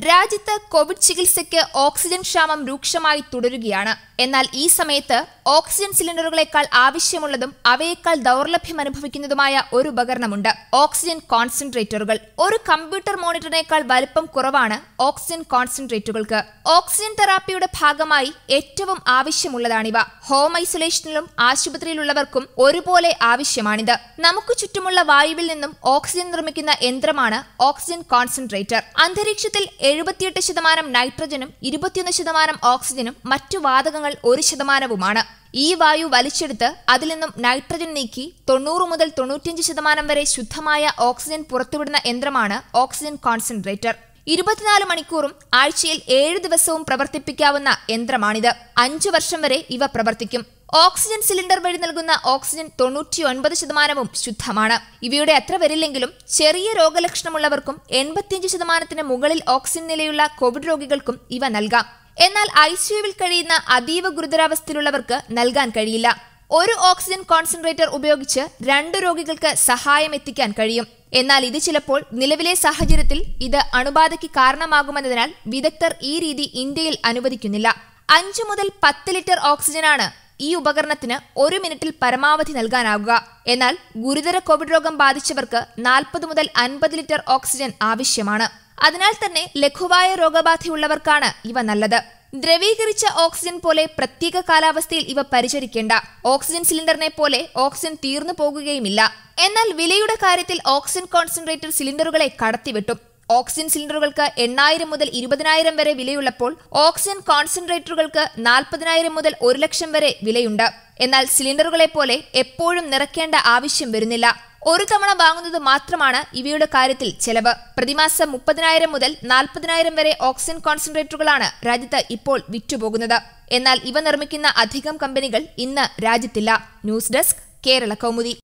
രാജ്യത്ത് കോവിഡ് ചികിത്സയ്ക്ക് ഓക്സിജൻ ക്ഷാമം രൂക്ഷമായി തുടരുകയാണ് എന്നാൽ ഈ സമയത്ത് ഓക്സിജൻ സിലിണ്ടറുകളെക്കാൾ ആവശ്യമുള്ളതും അവയേക്കാൾ ദൗർലഭ്യം അനുഭവിക്കുന്നതുമായ ഒരു ഉപകരണമുണ്ട് ഓക്സിജൻ കോൺസെൻട്രേറ്ററുകൾ ഒരു കമ്പ്യൂട്ടർ മോണിറ്ററിനേക്കാൾ വലിപ്പം കുറവാണ് ഓക്സിജൻ കോൺസെൻട്രേറ്ററുകൾക്ക് ഓക്സിജൻ തെറാപ്പിയുടെ ഭാഗമായി ഏറ്റവും ആവശ്യമുള്ളതാണിവ ഹോം ഐസൊലേഷനിലും ആശുപത്രിയിലുള്ളവർക്കും ഒരുപോലെ ആവശ്യമാണിത് നമുക്ക് ചുറ്റുമുള്ള വായുവിൽ നിന്നും ഓക്സിജൻ നിർമ്മിക്കുന്ന യന്ത്രമാണ് ഓക്സിജൻ കോൺസെൻട്രേറ്റർ അന്തരീക്ഷത്തിൽ എഴുപത്തിയെട്ട് ശതമാനം നൈട്രജനും ഇരുപത്തിയൊന്ന് ശതമാനം ഓക്സിജനും മറ്റു വാതകങ്ങൾ ഒരു ശതമാനവുമാണ് ഈ വായു വലിച്ചെടുത്ത് അതിൽ നിന്നും നൈട്രജൻ നീക്കി തൊണ്ണൂറ് മുതൽ തൊണ്ണൂറ്റിയഞ്ച് ശതമാനം വരെ ശുദ്ധമായ ഓക്സിജൻ പുറത്തുവിടുന്ന യന്ത്രമാണ് ഓക്സിജൻ കോൺസെൻട്രേറ്റർ ഇരുപത്തിനാല് മണിക്കൂറും ആഴ്ചയിൽ ഏഴ് ദിവസവും പ്രവർത്തിപ്പിക്കാവുന്ന യന്ത്രമാണിത് അഞ്ചു വർഷം വരെ ഇവ പ്രവർത്തിക്കും ഓക്സിജൻ സിലിണ്ടർ വഴി നൽകുന്ന ഓക്സിജൻ തൊണ്ണൂറ്റി ഒൻപത് ശതമാനവും ശുദ്ധമാണ് ഇവയുടെ അത്ര വരില്ലെങ്കിലും ചെറിയ രോഗലക്ഷണമുള്ളവർക്കും എൺപത്തിയഞ്ച് ശതമാനത്തിന് മുകളിൽ ഓക്സിജൻ നിലയുള്ള കോവിഡ് രോഗികൾക്കും ഇവ നൽകാം എന്നാൽ ഐ സിയുവിൽ കഴിയുന്ന അതീവ ഗുരുതരാവസ്ഥയിലുള്ളവർക്ക് നൽകാൻ കഴിയില്ല ഒരു ഓക്സിജൻ കോൺസെൻട്രേറ്റർ ഉപയോഗിച്ച് രണ്ട് രോഗികൾക്ക് സഹായം എത്തിക്കാൻ കഴിയും എന്നാൽ ഇത് ചിലപ്പോൾ നിലവിലെ സാഹചര്യത്തിൽ ഇത് അണുബാധയ്ക്ക് കാരണമാകുമെന്നതിനാൽ വിദഗ്ധർ ഈ രീതി ഇന്ത്യയിൽ അനുവദിക്കുന്നില്ല അഞ്ചു മുതൽ പത്ത് ലിറ്റർ ഓക്സിജനാണ് ഈ ഉപകരണത്തിന് ഒരു മിനിറ്റിൽ പരമാവധി നൽകാനാവുക എന്നാൽ ഗുരുതര കോവിഡ് രോഗം ബാധിച്ചവർക്ക് നാൽപ്പത് മുതൽ അൻപത് ലിറ്റർ ഓക്സിജൻ ആവശ്യമാണ് അതിനാൽ തന്നെ ലഘുവായ രോഗബാധയുള്ളവർക്കാണ് ഇവ നല്ലത് ദ്രവീകരിച്ച ഓക്സിജൻ പോലെ പ്രത്യേക കാലാവസ്ഥയിൽ ഇവ പരിചരിക്കേണ്ട ഓക്സിജൻ സിലിണ്ടറിനെ പോലെ ഓക്സിജൻ തീർന്നു പോകുകയുമില്ല എന്നാൽ വിലയുടെ കാര്യത്തിൽ ഓക്സിജൻ കോൺസെൻട്രേറ്റർ സിലിണ്ടറുകളെ കടത്തിവിട്ടും ഓക്സിജൻ സിലിണ്ടറുകൾക്ക് എണ്ണായിരം മുതൽ ഇരുപതിനായിരം വരെ വിലയുള്ളപ്പോൾ ഓക്സിജൻ കോൺസെൻട്രേറ്ററുകൾക്ക് നാൽപ്പതിനായിരം മുതൽ ഒരു ലക്ഷം വരെ വിലയുണ്ട് എന്നാൽ സിലിണ്ടറുകളെ പോലെ എപ്പോഴും നിറയ്ക്കേണ്ട ആവശ്യം വരുന്നില്ല ഒരു തവണ വാങ്ങുന്നത് മാത്രമാണ് ഇവയുടെ കാര്യത്തിൽ ചെലവ് പ്രതിമാസം മുപ്പതിനായിരം മുതൽ നാൽപ്പതിനായിരം വരെ ഓക്സിജൻ കോൺസെൻട്രേറ്ററുകളാണ് രാജ്യത്ത് ഇപ്പോൾ വിറ്റുപോകുന്നത് എന്നാൽ ഇവ നിർമ്മിക്കുന്ന അധികം കമ്പനികൾ ഇന്ന് രാജ്യത്തില്ല ന്യൂസ് ഡെസ്ക് കേരള കൗമുദി